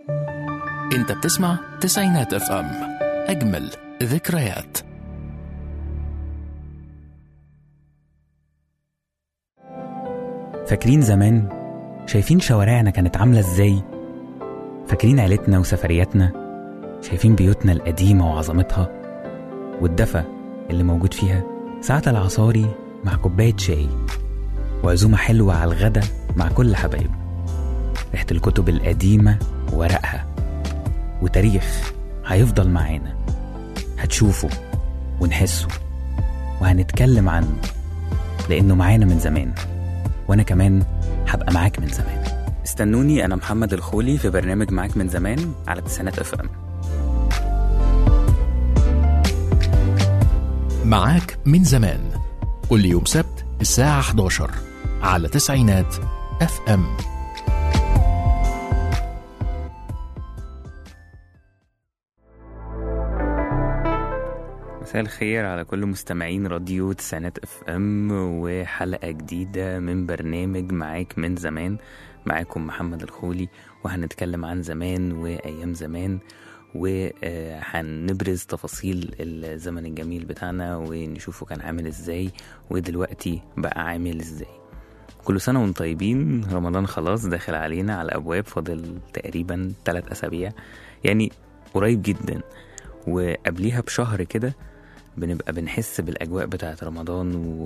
انت بتسمع تسعينات اف ام اجمل ذكريات فاكرين زمان شايفين شوارعنا كانت عاملة ازاي فاكرين عيلتنا وسفرياتنا شايفين بيوتنا القديمة وعظمتها والدفى اللي موجود فيها ساعة العصاري مع كوباية شاي وعزومة حلوة على الغدا مع كل حبايب ريحة الكتب القديمة وورقها وتاريخ هيفضل معانا هتشوفه ونحسه وهنتكلم عنه لأنه معانا من زمان وأنا كمان هبقى معاك من زمان استنوني أنا محمد الخولي في برنامج معاك من زمان على تسعينات اف ام معاك من زمان كل يوم سبت الساعة 11 على تسعينات اف ام مساء الخير على كل مستمعين راديو تسعينات اف ام وحلقة جديدة من برنامج معاك من زمان معاكم محمد الخولي وهنتكلم عن زمان وأيام زمان وهنبرز تفاصيل الزمن الجميل بتاعنا ونشوفه كان عامل ازاي ودلوقتي بقى عامل ازاي كل سنة وانتم طيبين رمضان خلاص داخل علينا على الأبواب فاضل تقريبا ثلاث أسابيع يعني قريب جدا وقبليها بشهر كده بنبقى بنحس بالأجواء بتاعة رمضان و...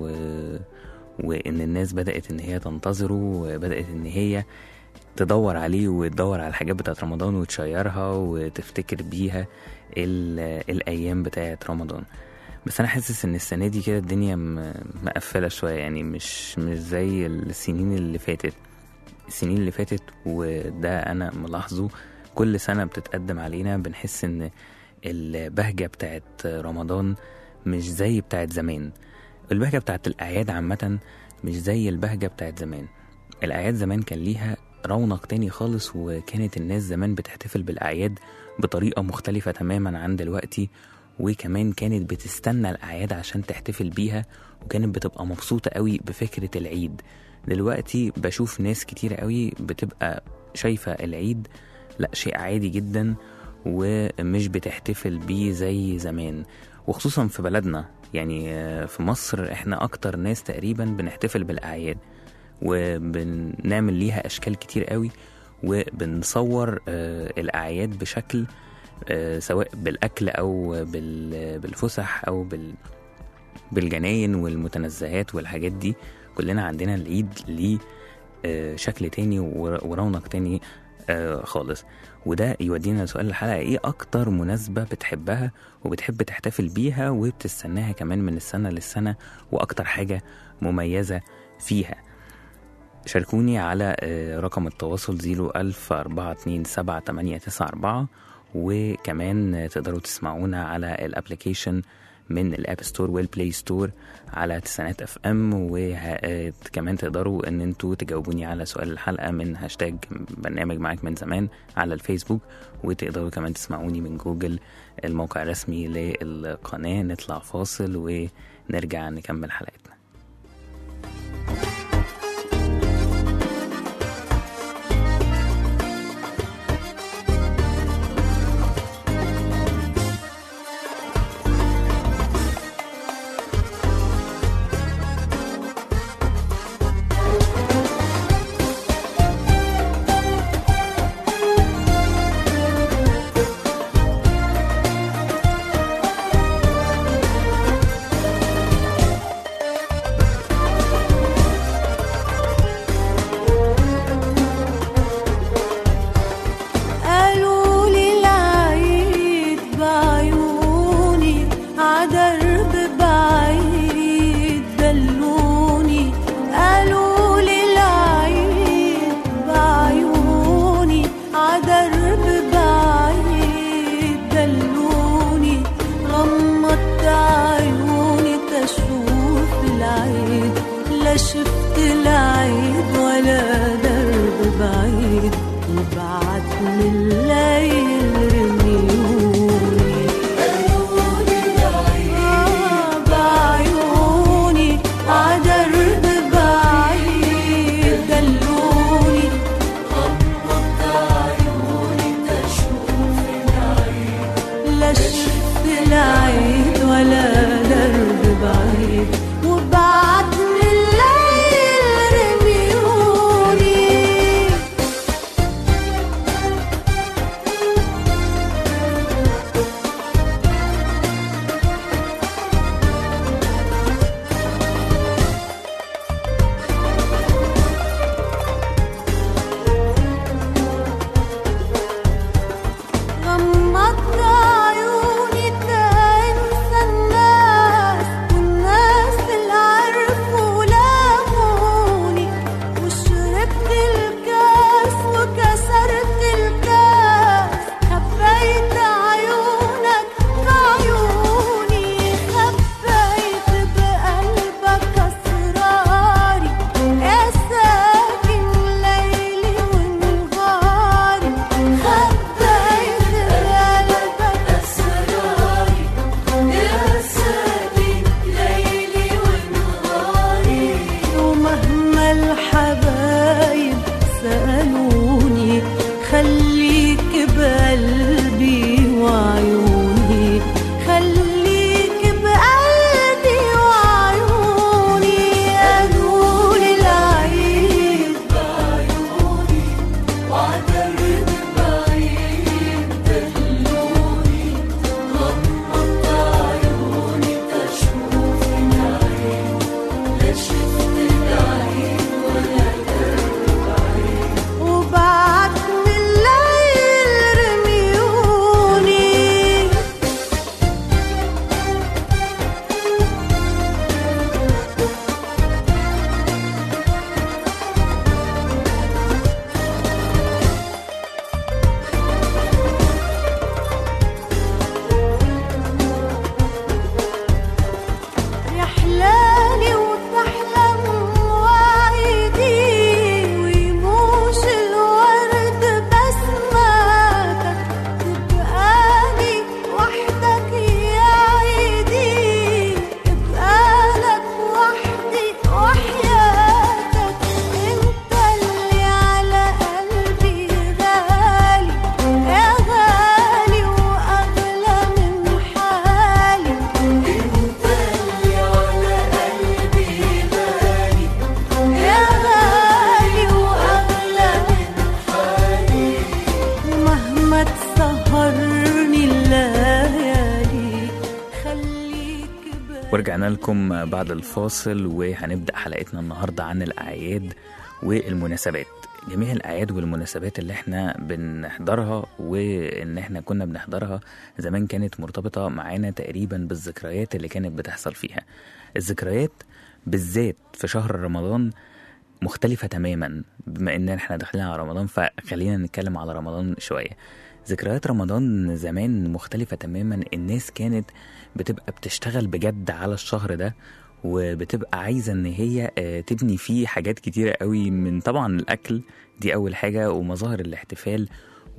وإن الناس بدأت إن هي تنتظره وبدأت إن هي تدور عليه وتدور على الحاجات بتاعة رمضان وتشيرها وتفتكر بيها ال... الأيام بتاعة رمضان بس أنا حاسس إن السنة دي كده الدنيا م... مقفلة شوية يعني مش مش زي السنين اللي فاتت السنين اللي فاتت وده أنا ملاحظه كل سنة بتتقدم علينا بنحس إن البهجة بتاعت رمضان مش زي بتاعت زمان البهجة بتاعت الأعياد عامة مش زي البهجة بتاعت زمان الأعياد زمان كان ليها رونق تاني خالص وكانت الناس زمان بتحتفل بالأعياد بطريقة مختلفة تماما عن دلوقتي وكمان كانت بتستنى الأعياد عشان تحتفل بيها وكانت بتبقى مبسوطة قوي بفكرة العيد دلوقتي بشوف ناس كتير قوي بتبقى شايفة العيد لا شيء عادي جدا ومش بتحتفل بيه زي زمان وخصوصا في بلدنا يعني في مصر احنا اكتر ناس تقريبا بنحتفل بالاعياد وبنعمل ليها اشكال كتير قوي وبنصور الاعياد بشكل سواء بالاكل او بالفسح او بال بالجناين والمتنزهات والحاجات دي كلنا عندنا العيد ليه شكل تاني ورونق تاني خالص وده يودينا لسؤال الحلقة ايه اكتر مناسبة بتحبها وبتحب تحتفل بيها وبتستناها كمان من السنة للسنة واكتر حاجة مميزة فيها شاركوني على رقم التواصل زيرو ألف أربعة اتنين سبعة تمانية تسعة أربعة وكمان تقدروا تسمعونا على الابليكيشن من الاب ستور والبلاي ستور على تسعينات اف ام وكمان تقدروا ان انتوا تجاوبوني على سؤال الحلقه من هاشتاج برنامج معاك من زمان على الفيسبوك وتقدروا كمان تسمعوني من جوجل الموقع الرسمي للقناه نطلع فاصل ونرجع نكمل حلقتنا ورجعنا لكم بعد الفاصل وهنبدأ حلقتنا النهاردة عن الأعياد والمناسبات جميع الأعياد والمناسبات اللي احنا بنحضرها وإن احنا كنا بنحضرها زمان كانت مرتبطة معانا تقريبا بالذكريات اللي كانت بتحصل فيها الذكريات بالذات في شهر رمضان مختلفة تماما بما ان احنا داخلين على رمضان فخلينا نتكلم على رمضان شوية ذكريات رمضان زمان مختلفة تماما الناس كانت بتبقى بتشتغل بجد على الشهر ده وبتبقى عايزة ان هي آه، تبني فيه حاجات كتيرة قوي من طبعا الاكل دي اول حاجة ومظاهر الاحتفال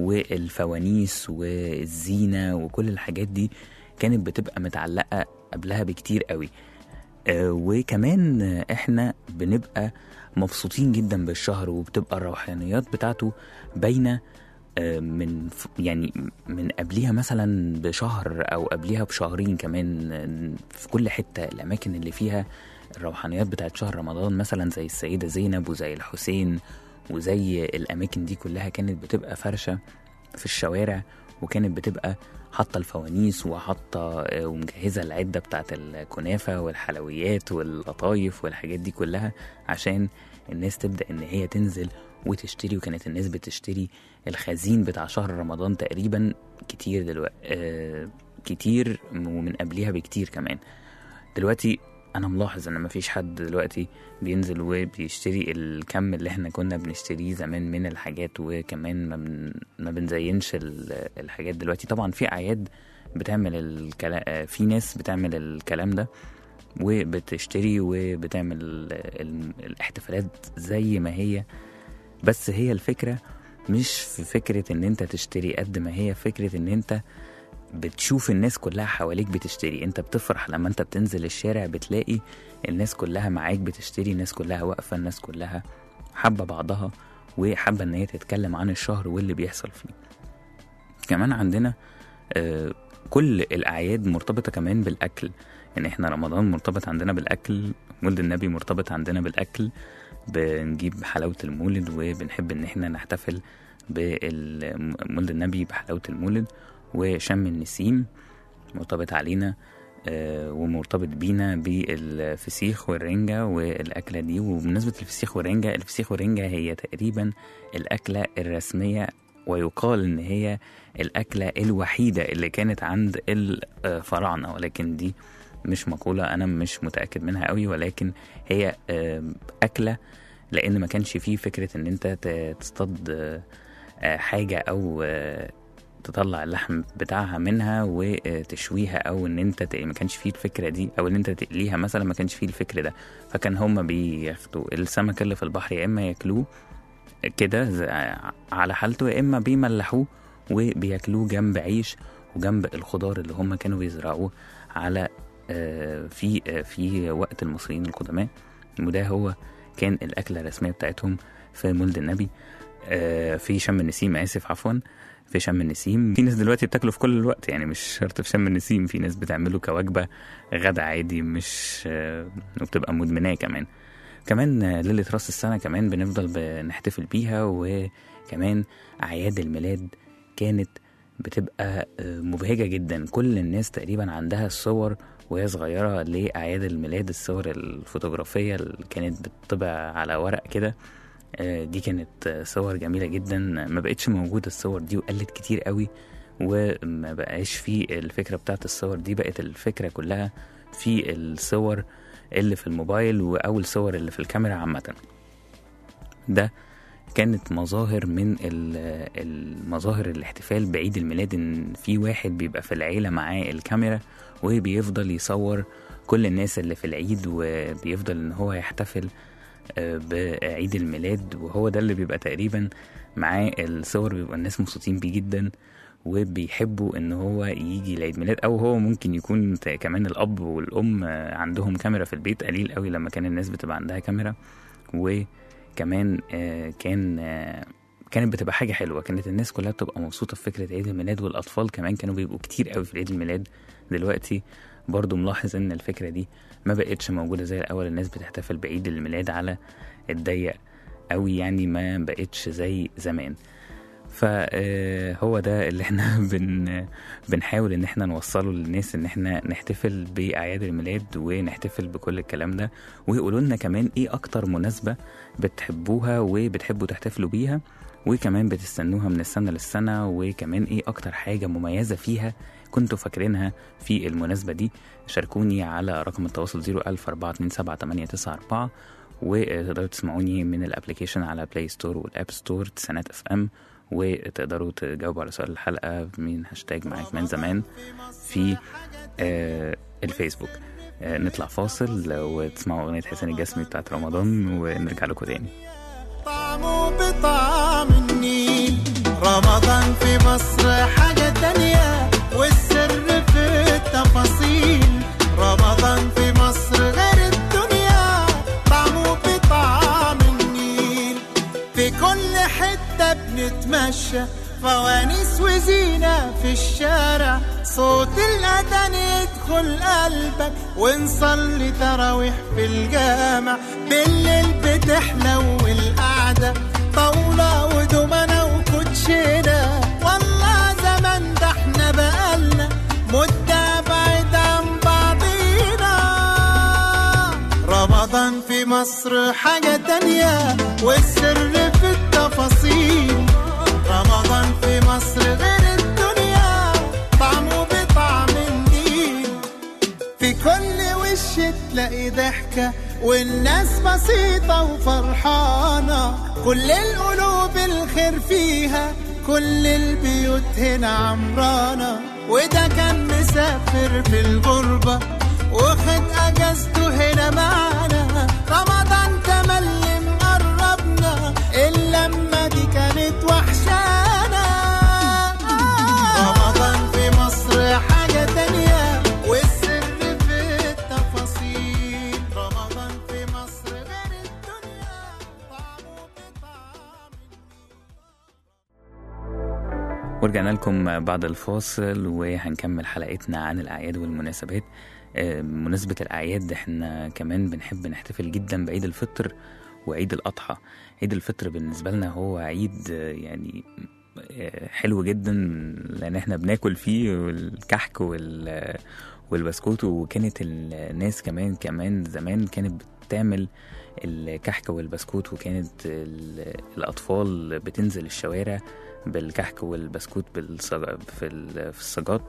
والفوانيس والزينة وكل الحاجات دي كانت بتبقى متعلقة قبلها بكتير قوي آه، وكمان آه، احنا بنبقى مبسوطين جدا بالشهر وبتبقى الروحانيات بتاعته باينه آه، من ف- يعني من قبليها مثلا بشهر او قبليها بشهرين كمان آه، في كل حته الاماكن اللي فيها الروحانيات بتاعت شهر رمضان مثلا زي السيده زينب وزي الحسين وزي الاماكن دي كلها كانت بتبقى فرشه في الشوارع وكانت بتبقى حاطه الفوانيس وحاطه آه، ومجهزه العده بتاعت الكنافه والحلويات والقطايف والحاجات دي كلها عشان الناس تبدا ان هي تنزل وتشتري وكانت الناس بتشتري الخزين بتاع شهر رمضان تقريبا كتير دلوقتي آه كتير ومن قبليها بكتير كمان دلوقتي انا ملاحظ ان مفيش حد دلوقتي بينزل وبيشتري الكم اللي احنا كنا بنشتريه زمان من الحاجات وكمان ما, بن... ما بنزينش ال- الحاجات دلوقتي طبعا في اعياد بتعمل الكلام في ناس بتعمل الكلام ده وبتشتري وبتعمل ال- الاحتفالات زي ما هي بس هي الفكرة مش في فكرة ان انت تشتري قد ما هي فكرة ان انت بتشوف الناس كلها حواليك بتشتري انت بتفرح لما انت بتنزل الشارع بتلاقي الناس كلها معاك بتشتري الناس كلها واقفة الناس كلها حابة بعضها وحابة ان هي تتكلم عن الشهر واللي بيحصل فيه كمان عندنا آه، كل الاعياد مرتبطة كمان بالاكل يعني احنا رمضان مرتبط عندنا بالاكل مولد النبي مرتبط عندنا بالاكل بنجيب حلاوة المولد وبنحب ان احنا نحتفل بمولد النبي بحلاوة المولد وشم النسيم مرتبط علينا آه، ومرتبط بينا بالفسيخ والرنجة والأكلة دي وبمناسبة الفسيخ والرنجة الفسيخ والرنجة هي تقريبا الأكلة الرسمية ويقال إن هي الأكلة الوحيدة اللي كانت عند الفراعنة ولكن دي مش مقولة أنا مش متأكد منها قوي ولكن هي آه، أكلة لأن ما كانش فيه فكرة إن أنت ت- تصطاد آه، آه، حاجة أو آه، تطلع اللحم بتاعها منها وتشويها او ان انت ت- ما كانش فيه الفكره دي او ان انت تقليها مثلا ما كانش فيه الفكر ده فكان هما بياخدوا السمك اللي في البحر يا اما ياكلوه كده ز- على حالته يا اما بيملحوه وبياكلوه جنب عيش وجنب الخضار اللي هم كانوا بيزرعوه على آه، في آه، في وقت المصريين القدماء وده هو كان الاكله الرسميه بتاعتهم في مولد النبي آه، في شم النسيم اسف عفوا في شم النسيم في ناس دلوقتي بتاكله في كل الوقت يعني مش شرط في شم النسيم في ناس بتعمله كوجبه غدا عادي مش آه، وبتبقى مدمناه كمان كمان آه، ليلة راس السنة كمان بنفضل بنحتفل بيها وكمان أعياد الميلاد كانت بتبقى آه، مبهجة جدا كل الناس تقريبا عندها صور وهي صغيرة لأعياد الميلاد الصور الفوتوغرافية اللي كانت بتطبع على ورق كده آه، دي كانت آه، صور جميلة جدا ما بقتش موجودة الصور دي وقلت كتير قوي وما بقاش في الفكرة بتاعت الصور دي بقت الفكرة كلها في الصور اللي في الموبايل او الصور اللي في الكاميرا عامة ده كانت مظاهر من ال- المظاهر الاحتفال بعيد الميلاد ان في واحد بيبقى في العيلة معاه الكاميرا وبيفضل يصور كل الناس اللي في العيد وبيفضل ان هو يحتفل آه، بعيد الميلاد وهو ده اللي بيبقى تقريبا معاه الصور بيبقى الناس مبسوطين بيه جدا وبيحبوا ان هو يجي لعيد ميلاد او هو ممكن يكون ت- كمان الاب والام آه، عندهم كاميرا في البيت قليل قوي لما كان الناس بتبقى عندها كاميرا وكمان آه، كان آه، كانت بتبقى حاجة حلوة كانت الناس كلها بتبقى مبسوطة في فكرة عيد الميلاد والأطفال كمان كانوا بيبقوا كتير قوي في عيد الميلاد دلوقتي برضو ملاحظ ان الفكرة دي ما بقتش موجودة زي الأول الناس بتحتفل بعيد الميلاد على الضيق قوي يعني ما بقتش زي زمان فهو ده اللي احنا بن بنحاول ان احنا نوصله للناس ان احنا نحتفل باعياد الميلاد ونحتفل بكل الكلام ده ويقولوا لنا كمان ايه اكتر مناسبه بتحبوها وبتحبوا تحتفلوا بيها وكمان بتستنوها من السنه للسنه وكمان ايه اكتر حاجه مميزه فيها كنتوا فاكرينها في المناسبه دي شاركوني على رقم التواصل 014278994 وتقدروا تسمعوني من الابلكيشن على بلاي ستور والاب ستور تسعينات اف ام وتقدروا تجاوبوا على سؤال الحلقه من هاشتاج معاك من زمان في آه الفيسبوك آه نطلع فاصل وتسمعوا اغنيه حسين الجسمي بتاعت رمضان ونرجع لكم تاني طعمه بطعم النيل رمضان في مصر حاجة تانية والسر في التفاصيل رمضان في مصر غير الدنيا طعمه بطعم النيل في كل حتة بنتمشى فوانيس وزينة في الشارع صوت الأذان يدخل قلبك ونصلي تراويح في الجامع بالليل بتحلو القعدة طاولة ودومنة وكوتشينة والله زمان ده احنا بقالنا مدة بعيد عن بعضينا رمضان في مصر حاجة تانية والسر في التفاصيل رمضان في مصر غير الدنيا طعمه بطعم النيل في كل وش تلاقي ضحكة والناس بسيطة وفرحانة كل القلوب الخير فيها كل البيوت هنا عمرانة وده كان مسافر في الغربة واخد اجازته هنا معانا رمضان تملي مقربنا اللمة دي كانت وحشانا رمضان في مصر حاجة تانية والسر في التفاصيل رمضان في مصر غير الدنيا طعمه بطعم ورجعنا لكم بعد الفاصل وهنكمل حلقتنا عن الأعياد والمناسبات آه، مناسبة الأعياد احنا كمان بنحب نحتفل جدا بعيد الفطر وعيد الأضحى عيد الفطر بالنسبة لنا هو عيد آه، يعني آه، حلو جدا لأن احنا بناكل فيه الكحك وال والبسكوت وكانت الناس كمان كمان زمان كانت بتعمل الكحك والبسكوت وكانت ال- الأطفال بتنزل الشوارع بالكحك والبسكوت بالصج... في ال- في الصاجات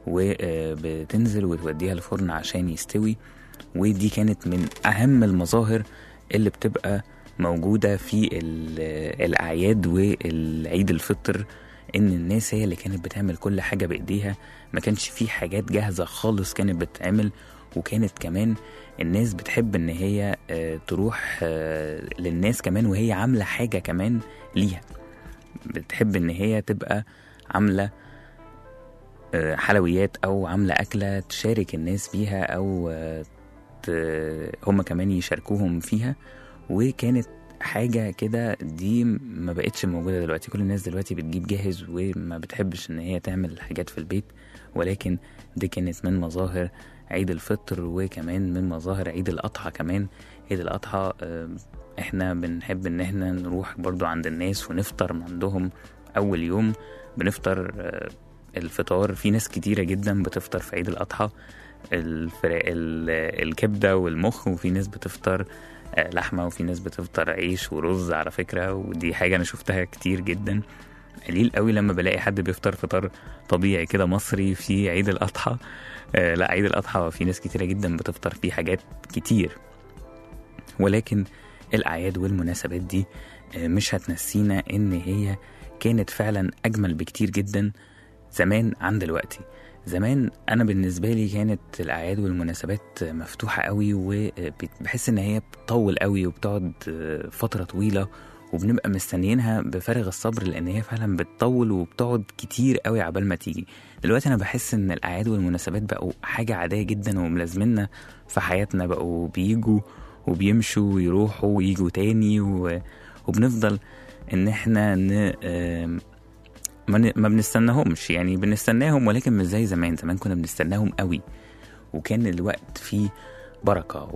وبتنزل وتوديها الفرن عشان يستوي ودي كانت من أهم المظاهر اللي بتبقى موجودة في ال- الأعياد والعيد الفطر إن الناس هي اللي كانت بتعمل كل حاجة بإيديها ما كانش في حاجات جاهزة خالص كانت بتتعمل وكانت كمان الناس بتحب إن هي آه، تروح آه، للناس كمان وهي عاملة حاجة كمان ليها بتحب إن هي تبقى عاملة آه، حلويات أو عاملة أكلة تشارك الناس بيها أو آه، ت- هما كمان يشاركوهم فيها وكانت حاجة كده دي ما بقتش موجودة دلوقتي كل الناس دلوقتي بتجيب جاهز وما بتحبش ان هي تعمل حاجات في البيت ولكن دي كانت من مظاهر عيد الفطر وكمان من مظاهر عيد الأضحى كمان عيد الأضحى آه، احنا بنحب ان احنا نروح برضو عند الناس ونفطر من عندهم أول يوم بنفطر آه، الفطار في ناس كتيرة جدا بتفطر في عيد الأضحى الفرا... ال- الكبدة والمخ وفي ناس بتفطر آه، لحمة وفي ناس بتفطر عيش ورز على فكرة ودي حاجة أنا شفتها كتير جدا قليل قوي لما بلاقي حد بيفطر فطار طبيعي كده مصري في عيد الأضحى آه لا عيد الأضحى في ناس كتيرة جدا بتفطر فيه حاجات كتير ولكن الأعياد والمناسبات دي آه، مش هتنسينا إن هي كانت فعلا أجمل بكتير جدا زمان عن دلوقتي زمان انا بالنسبه لي كانت الاعياد والمناسبات مفتوحه قوي وبحس ان هي بتطول قوي وبتقعد فتره طويله وبنبقى مستنيينها بفارغ الصبر لان هي فعلا بتطول وبتقعد كتير قوي عبال ما تيجي دلوقتي انا بحس ان الاعياد والمناسبات بقوا حاجه عاديه جدا وملازمنا في حياتنا بقوا بيجوا وبيمشوا ويروحوا ويجوا تاني و... وبنفضل ان احنا ن... آم، ما ن- ما بنستناهمش يعني بنستناهم ولكن مش زي زمان زمان كنا بنستناهم قوي وكان الوقت فيه بركة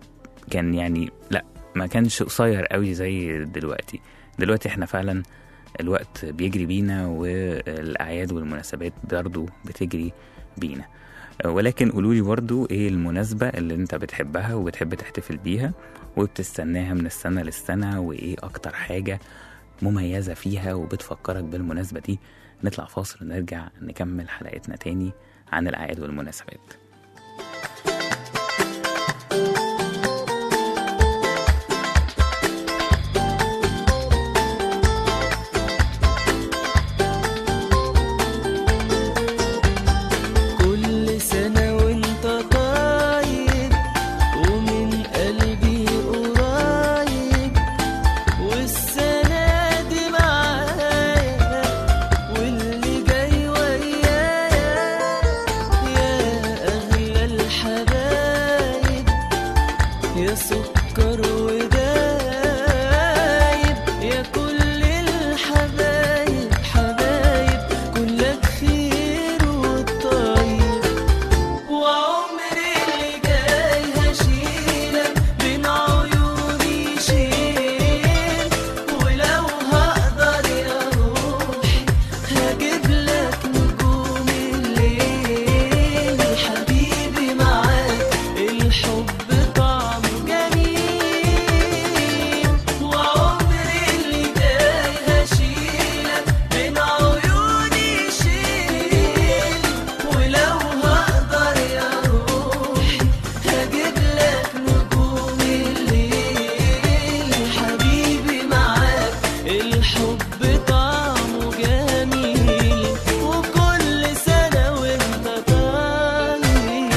وكان يعني لا ما كانش قصير قوي زي دلوقتي دلوقتي احنا فعلا الوقت بيجري بينا والأعياد والمناسبات برضه بتجري بينا ولكن قولولي برضو ايه المناسبة اللي انت بتحبها وبتحب تحتفل بيها وبتستناها من السنة للسنة وايه اكتر حاجة مميزة فيها وبتفكرك بالمناسبة دي نطلع فاصل ونرجع نكمل حلقتنا تاني عن الأعياد والمناسبات كل سنة وانت طيب ومن قلبي قريب والسنة دي معايا واللي جاي ويايا يا أغلى الحبايب يا سكر ودايب يا كل الحبايب حبايب كلك خير والطيب وعمري اللي جاي هشيلك بين عيوني شيل ولو هقدر يا روحي هجيب لك نجوم الليل حبيبي معاك الحب طعمه جميل وعمري اللي جاي هشيلك بين عيوني شيل ولو هقدر يا روحي هجيب لك نجوم الليل حبيبي معاك الحب طعمه جميل وكل سنة وانت طيب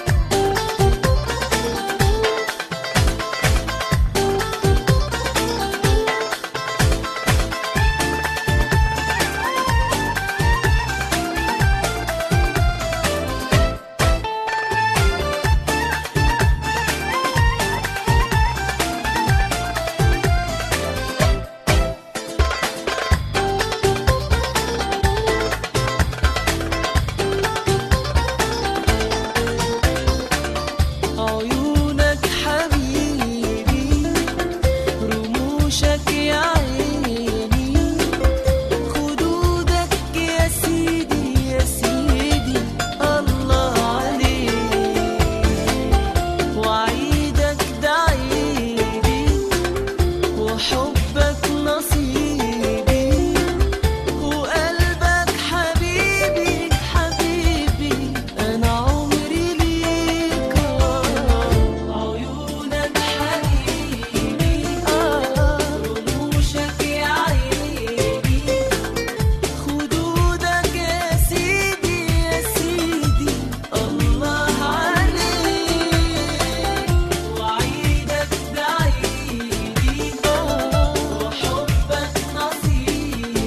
عيونك حبيبي رموشك يا عيني خدودك يا سيدي يا سيدي الله عليك وعيدك ده عيدي وحبك نصيبي وقلبك حبيبي حبيبي انا عمري ليك عيونك حبيبي رموشك يا عيني خدودك يا سيدي يا سيدي الله عليك وعيدك ده عيدي وحبك نصيبي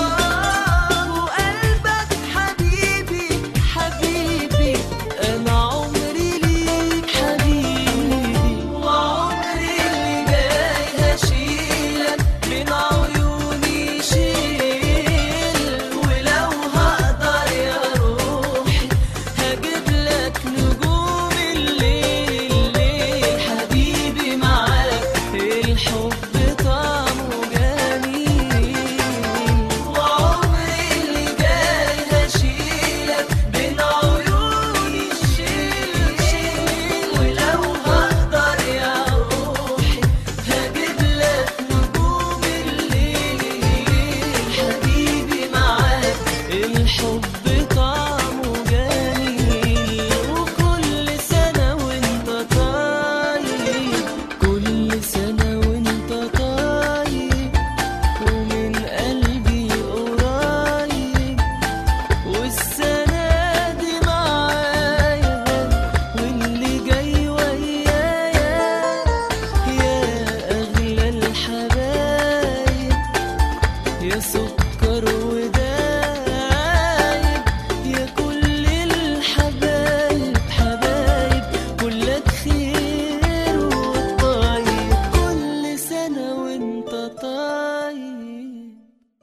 وقلبك حبيبي حبيبي انا عمري ليك حبيبي وعمري اللي جاي هشيلك بين عيوني شيل ولو هقدر يا روحي هجيب لك نجوم الليل ليل حبيبي معاك الحب طعمه جميل وعمري اللي جاي هشيلك بين عيوني شيل شيل ولو هقدر يا روحي هجيب لك نجوم الليل حبيبي معاك الحب طعمه جميل وكل سنة وانت طيب كل سنة وانت طيب ومن قلبي قريب والسنة دي معايا واللي جاي ويايا يا أغلى الحبايب يا سكر ودايب يا كل الحبايب حبايب كلك خير والطيب كل سنة وانت طيب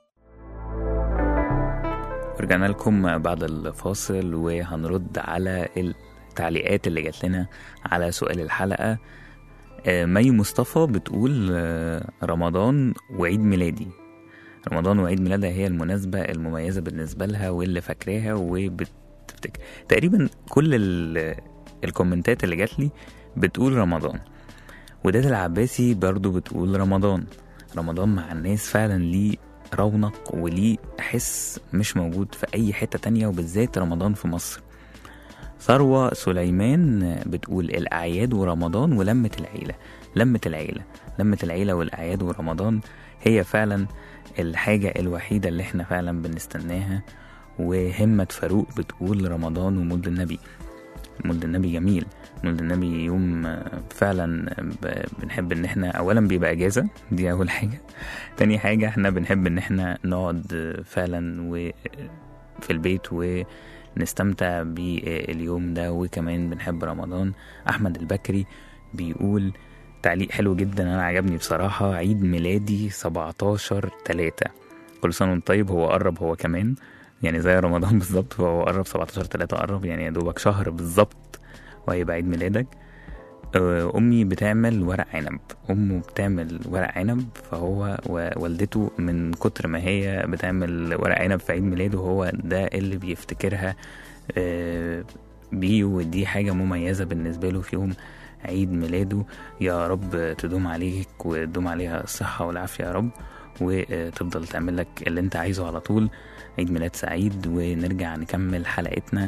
ورجعنا لكم بعد الفاصل وهنرد على التعليقات اللي جات لنا على سؤال الحلقة آه، مي مصطفى بتقول آه، رمضان وعيد ميلادي رمضان وعيد ميلادها هي المناسبة المميزة بالنسبة لها واللي فاكراها وبتفتكر تقريبا كل ال- الكومنتات اللي جات لي بتقول رمضان وداد العباسي برضو بتقول رمضان رمضان مع الناس فعلا ليه رونق وليه حس مش موجود في أي حتة تانية وبالذات رمضان في مصر ثروة سليمان بتقول الأعياد ورمضان ولمة العيلة لمة العيلة لمة العيلة والأعياد ورمضان هي فعلا الحاجة الوحيدة اللي احنا فعلا بنستناها وهمة فاروق بتقول رمضان ومولد النبي مولد النبي جميل مولد النبي يوم آه، فعلا ب- بنحب ان احنا اولا بيبقى اجازة دي اول حاجة تاني حاجة احنا بنحب ان احنا نقعد آه، فعلا و في البيت ونستمتع باليوم ده وكمان بنحب رمضان احمد البكري بيقول تعليق حلو جدا انا عجبني بصراحة عيد ميلادي 17 3 كل سنة وانت طيب هو قرب هو كمان يعني زي رمضان بالظبط فهو قرب 17 3 قرب يعني يا دوبك شهر بالظبط وهيبقى عيد ميلادك آه، امي بتعمل ورق عنب امه بتعمل ورق عنب فهو ووالدته من كتر ما هي بتعمل ورق عنب في عيد ميلاده هو ده اللي بيفتكرها آه، بيه ودي حاجة مميزة بالنسبة له في يوم عيد ميلاده يا رب تدوم عليك وتدوم عليها الصحة والعافية يا رب وتفضل تعمل لك اللي انت عايزه على طول عيد ميلاد سعيد ونرجع نكمل حلقتنا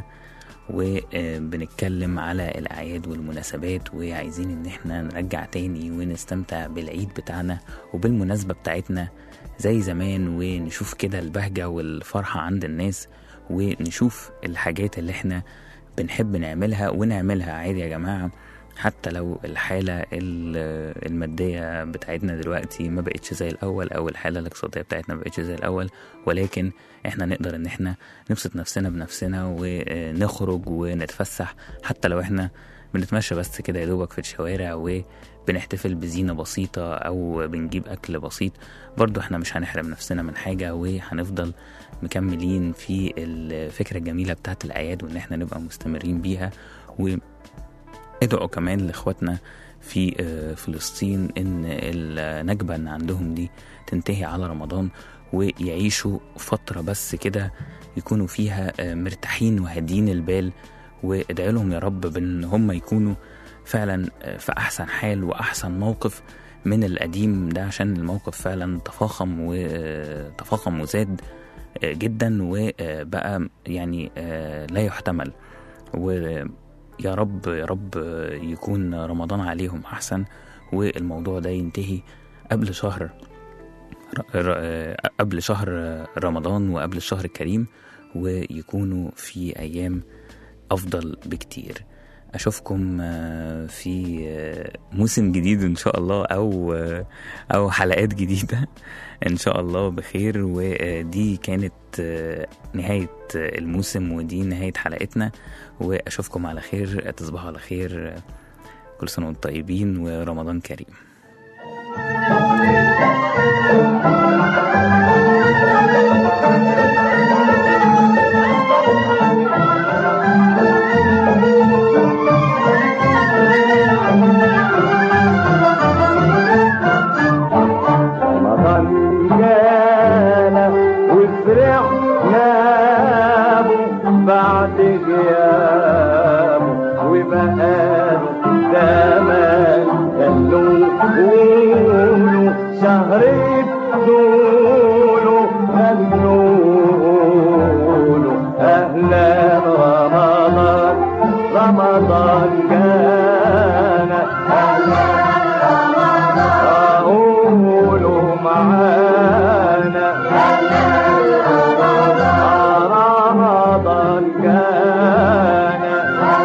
وبنتكلم على الأعياد والمناسبات وعايزين إن احنا نرجع تاني ونستمتع بالعيد بتاعنا وبالمناسبة بتاعتنا زي زمان ونشوف كده البهجة والفرحة عند الناس ونشوف الحاجات اللي احنا بنحب نعملها ونعملها عادي يا جماعة حتى لو الحالة ال- المادية بتاعتنا دلوقتي ما بقتش زي الأول أو الحالة الاقتصادية بتاعتنا ما بقتش زي الأول ولكن احنا نقدر ان احنا نبسط نفسنا بنفسنا ونخرج ونتفسح حتى لو احنا بنتمشى بس كده يا دوبك في الشوارع وبنحتفل بزينة بسيطة أو بنجيب أكل بسيط برضو احنا مش هنحرم نفسنا من حاجة وهنفضل مكملين في الفكرة الجميلة بتاعت الأعياد وإن احنا نبقى مستمرين بيها وادعوا كمان لإخواتنا في آه، فلسطين إن النكبة اللي عندهم دي تنتهي على رمضان ويعيشوا فترة بس كده يكونوا فيها آه، مرتاحين وهادين البال وادعي لهم يا رب بان هم يكونوا فعلا آه، في احسن حال واحسن موقف من القديم ده عشان الموقف فعلا تفاقم وتفاقم وزاد آه، جدا وبقى يعني آه، لا يحتمل ويا رب يا رب آه، يكون رمضان عليهم احسن والموضوع ده ينتهي قبل شهر ر- ر- قبل شهر رمضان وقبل الشهر الكريم ويكونوا في أيام أفضل بكتير أشوفكم آه، في آه، موسم جديد إن شاء الله أو آه، أو حلقات جديدة إن شاء الله بخير ودي كانت آه، نهاية الموسم ودي نهاية حلقتنا وأشوفكم على خير تصبحوا على خير كل سنة وانتم طيبين ورمضان كريم رمضان جانا وفرحنا به بعد غيابه وبقاله زمان قالوا قولوا شهر بدوله قالوا له اهلا رمضان رمضان جانا اهلا قولوا معانا رمضان كان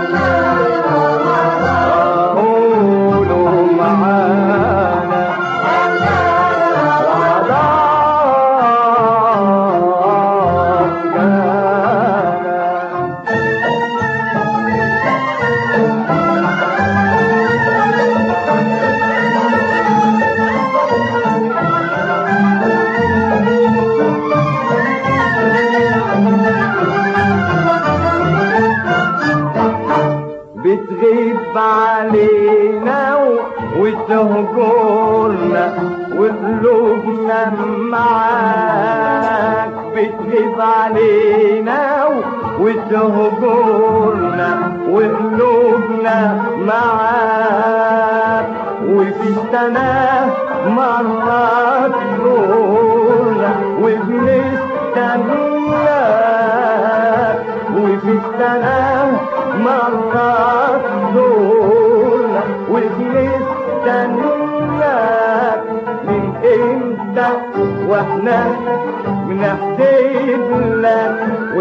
قولوا معانا رمضان كان بتغيب علينا و- وتهجرنا وقلوبنا معانا وبتهب علينا وتهجرنا وقلوبنا معاك وفي سنة مرات نورنا وبنستناك وفي سنة مرات نورنا وبنستناك من امتى واحنا بنحسب لك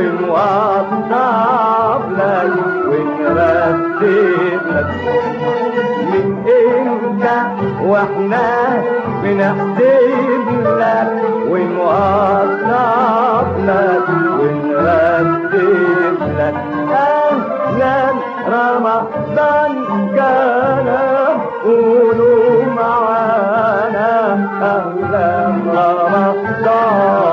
ونوضب لك ونرتب لك من امتى واحنا بنحسب لك ونوضب لك ونرتب لك اهلا رمضان كان قولوا معانا اهلا رمضان